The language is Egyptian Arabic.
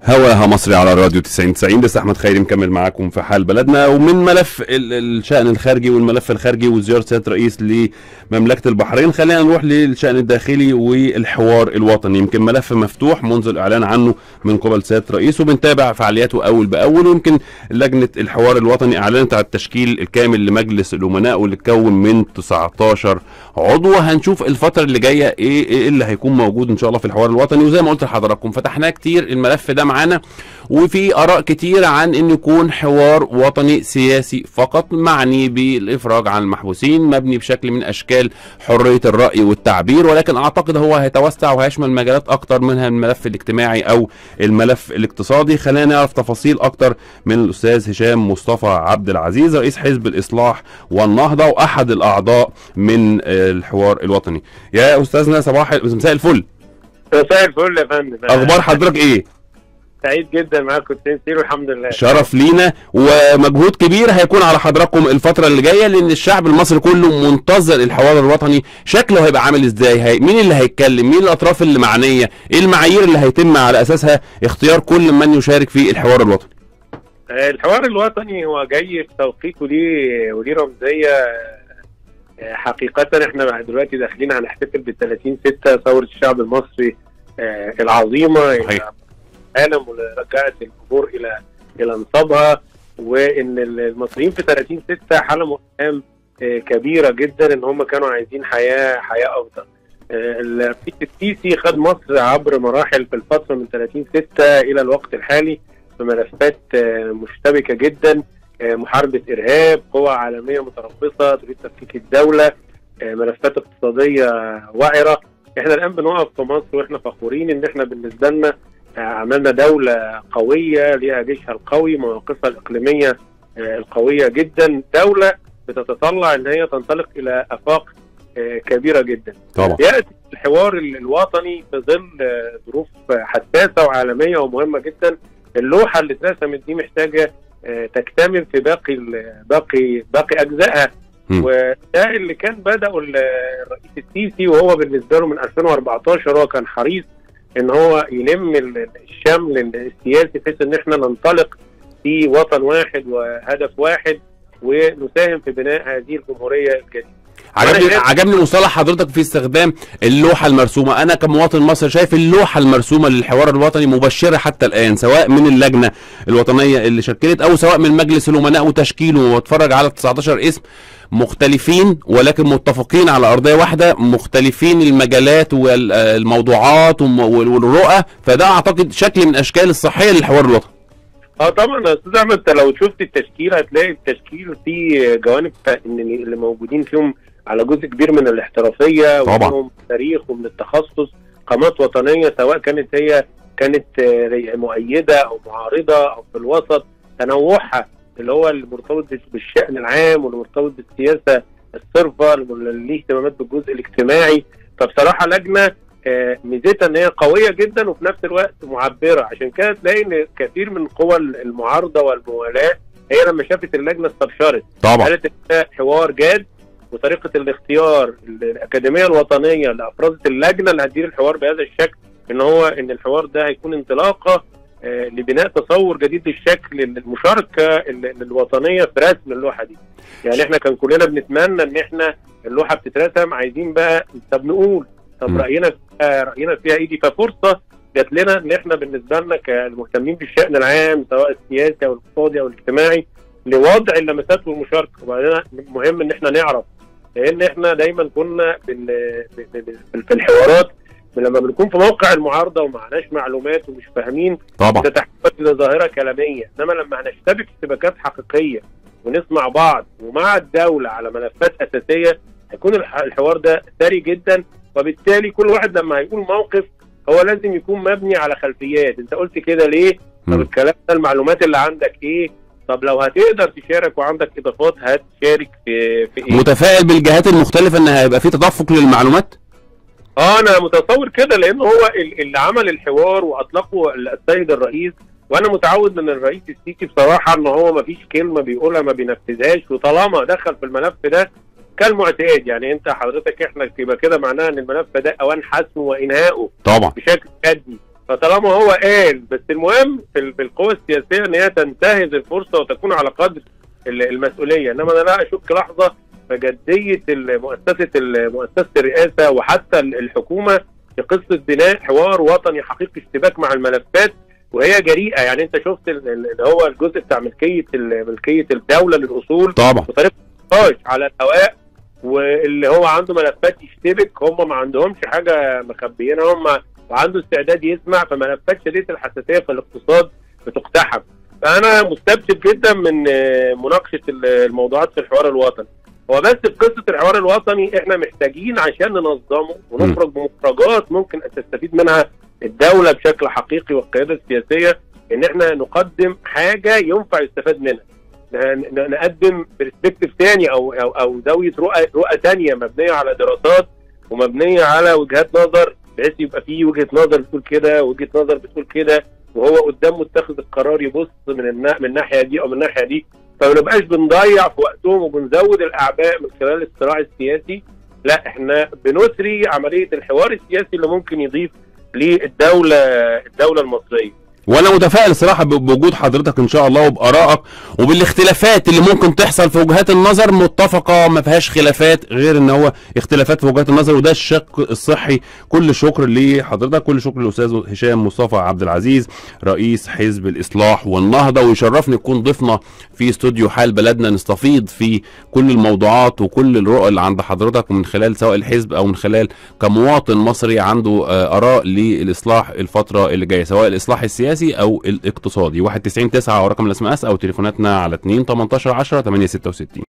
هواها مصري على راديو 90 90 لسه احمد خيري مكمل معاكم في حال بلدنا ومن ملف ال- الشان الخارجي والملف الخارجي وزياره سياده رئيس لمملكه البحرين خلينا نروح للشان الداخلي والحوار الوطني يمكن ملف مفتوح منذ الاعلان عنه من قبل سياده الرئيس وبنتابع فعالياته اول باول ويمكن لجنه الحوار الوطني اعلنت على التشكيل الكامل لمجلس الامناء واللي اتكون من 19 عضو هنشوف الفتره اللي جايه ايه ايه اللي هيكون موجود ان شاء الله في الحوار الوطني وزي ما قلت لحضراتكم فتحناه كتير الملف ده معانا وفي اراء كتير عن ان يكون حوار وطني سياسي فقط معني بالافراج عن المحبوسين مبني بشكل من اشكال حريه الراي والتعبير ولكن اعتقد هو هيتوسع وهيشمل مجالات اكتر منها الملف الاجتماعي او الملف الاقتصادي خلينا نعرف تفاصيل اكتر من الاستاذ هشام مصطفى عبد العزيز رئيس حزب الاصلاح والنهضه واحد الاعضاء من آه، الحوار الوطني يا استاذنا صباح مساء الفل مساء الفل يا فندم اخبار حضرتك ايه سعيد جدا معاكم تنسير والحمد لله شرف لينا ومجهود كبير هيكون على حضراتكم الفترة اللي جاية لأن الشعب المصري كله منتظر الحوار الوطني شكله هيبقى عامل ازاي هي... مين اللي هيتكلم مين الأطراف اللي معنية ايه المعايير اللي هيتم على أساسها اختيار كل من يشارك في الحوار الوطني آه، الحوار الوطني هو جاي في توقيت وليه وليه رمزيه آه، حقيقة احنا دلوقتي داخلين هنحتفل بال 30 6 ثورة الشعب المصري آه، العظيمة صحيح. إلى العالم واللي رجعت الامور الى الى نصابها وان المصريين في 30 6 حلموا احلام آه، كبيرة جدا ان هم كانوا عايزين حياة حياة افضل آه، الرئيس السيسي خد مصر عبر مراحل في الفترة من 30 6 الى الوقت الحالي في ملفات آه، مشتبكة جدا آه، محاربة إرهاب قوى عالمية متربصة تريد تفكيك الدولة آه، ملفات اقتصادية وعرة احنا الآن بنقف في مصر واحنا فخورين ان احنا بالنسبة لنا آه، عملنا دولة قوية ليها جيشها القوي مواقفها الإقليمية آه، القوية جدا دولة بتتطلع ان هي تنطلق إلى آفاق آه، كبيرة جدا طبعا ياتي الحوار ال- الوطني في ظل آه، ظروف آه، حساسه وعالميه ومهمه جدا اللوحه اللي اترسمت دي محتاجه آه، تكتمل في باقي ال- باقي باقي اجزائها مم. وده اللي كان بدأه ال- الرئيس السيسي وهو بالنسبه له من 2014 هو كان حريص ان هو يلم ال- الشمل السياسي بحيث ان احنا ننطلق في وطن واحد وهدف واحد ونساهم في بناء هذه الجمهوريه الجديده عجبني وأنا- عجبني مصطلح حضرتك في استخدام اللوحة المرسومة أنا كمواطن مصري شايف اللوحة المرسومة للحوار الوطني مبشرة حتى الآن سواء من اللجنة الوطنية اللي شكلت أو سواء من مجلس الأمناء وتشكيله واتفرج على 19 اسم مختلفين ولكن متفقين على أرضية واحدة مختلفين المجالات والموضوعات والرؤى فده أعتقد شكل من أشكال الصحية للحوار الوطني اه طبعا يا استاذ احمد انت لو شفت التشكيل هتلاقي التشكيل فيه جوانب ف- ان اللي موجودين فيهم على جزء كبير من الاحترافيه طبعا. ومنهم تاريخ ومن التخصص قامات وطنيه سواء كانت هي كانت آه، مؤيده او معارضه او في الوسط تنوعها اللي هو المرتبط بال- بالشان العام والمرتبط بالسياسه الصرفه اللي ليه اهتمامات بالجزء الاجتماعي فبصراحه لجنه آه، ميزتها ان هي قويه جدا وفي نفس الوقت معبره عشان كده تلاقي ان كثير من قوى المعارضه والموالاه هي لما شافت اللجنه استبشرت طبعا قالت ان ده حوار جاد وطريقه الاختيار الاكاديميه الوطنيه اللي افرزت اللجنه اللي هتدير الحوار بهذا الشكل ان هو ان الحوار ده هيكون انطلاقه آه، لبناء تصور جديد للشكل المشاركه ال- الوطنيه في رسم اللوحه دي. يعني احنا كان كلنا بنتمنى ان احنا اللوحه بتترسم عايزين بقى طب نقول طب م. راينا فيها راينا فيها ايه دي ففرصه جات لنا ان احنا بالنسبه لنا كمهتمين بالشان العام سواء السياسي او الاقتصادي او الاجتماعي لوضع اللمسات والمشاركه وبعدين مهم ان احنا نعرف لان احنا دايما كنا بن ب- ب- ب- في الحوارات لما بنكون في موقع المعارضه ومعناش معلومات ومش فاهمين طبعا تتحول الى ظاهره كلاميه انما لما هنشتبك اشتباكات حقيقيه ونسمع بعض ومع الدوله على ملفات اساسيه هيكون الح- الحوار ده ثري جدا وبالتالي كل واحد لما هيقول موقف هو لازم يكون مبني على خلفيات انت قلت كده ليه طب مم. الكلام ده المعلومات اللي عندك ايه طب لو هتقدر تشارك وعندك اضافات هتشارك في في ايه متفائل بالجهات المختلفة إن هيبقى في تدفق للمعلومات اه انا متصور كده لان هو ال- اللي عمل الحوار واطلقه السيد الرئيس وانا متعود من الرئيس السيسي بصراحه ان هو ما فيش كلمه بيقولها ما بينفذهاش وطالما دخل في الملف ده كالمعتاد يعني انت حضرتك احنا يبقى كده معناها ان الملف ده اوان حسمه وانهائه طبعا بشكل جدي فطالما هو قال بس المهم في ال- في القوى السياسيه ان هي تنتهز الفرصه وتكون على قدر ال- المسؤوليه انما انا لا اشك لحظه في جديه ال- مؤسسه ال- مؤسسه الرئاسه وحتى ال- الحكومه في قصه بناء حوار وطني حقيقي اشتباك مع الملفات وهي جريئه يعني انت شفت ال- ال- اللي هو الجزء بتاع ملكيه ال- ملكيه الدوله للاصول طبعا وطريقه النقاش على الهواء واللي هو عنده ملفات يشتبك هم ما عندهمش حاجه مخبيينها هم وعنده استعداد يسمع فملفات شديده الحساسيه في الاقتصاد بتقتحم فانا مستبشر جدا من آه، مناقشه ال- الموضوعات في الحوار الوطني هو بس في قصه الحوار الوطني احنا محتاجين عشان ننظمه ونخرج بمخرجات ممكن ان تستفيد منها الدوله بشكل حقيقي والقياده السياسيه ان احنا نقدم حاجه ينفع يستفاد منها ن- ن- نقدم برسبكتيف تاني او او او زاويه رؤى رؤى تانيه مبنيه على دراسات ومبنيه على وجهات نظر بحيث يبقى في وجهه نظر بتقول كده وجهه نظر بتقول كده وهو قدام متخذ القرار يبص من النا... من الناحيه دي او من الناحيه دي فما نبقاش بنضيع في وقتهم وبنزود الاعباء من خلال الصراع السياسي لا احنا بنسري عمليه الحوار السياسي اللي ممكن يضيف للدوله الدوله المصريه وانا متفائل صراحه ب- بوجود حضرتك ان شاء الله وبارائك وبالاختلافات اللي ممكن تحصل في وجهات النظر متفقه ما فيهاش خلافات غير ان هو اختلافات في وجهات النظر وده الشق الصحي كل شكر لحضرتك كل شكر للاستاذ هشام مصطفى عبد العزيز رئيس حزب الاصلاح والنهضه ويشرفني يكون ضيفنا في استوديو حال بلدنا نستفيض في كل الموضوعات وكل الرؤى اللي عند حضرتك ومن خلال سواء الحزب او من خلال كمواطن مصري عنده آه، اراء للاصلاح الفتره اللي جايه سواء الاصلاح السياسي او الاقتصادي 199 9 ورقم الاس ام اس او تليفوناتنا على 2 18 10 866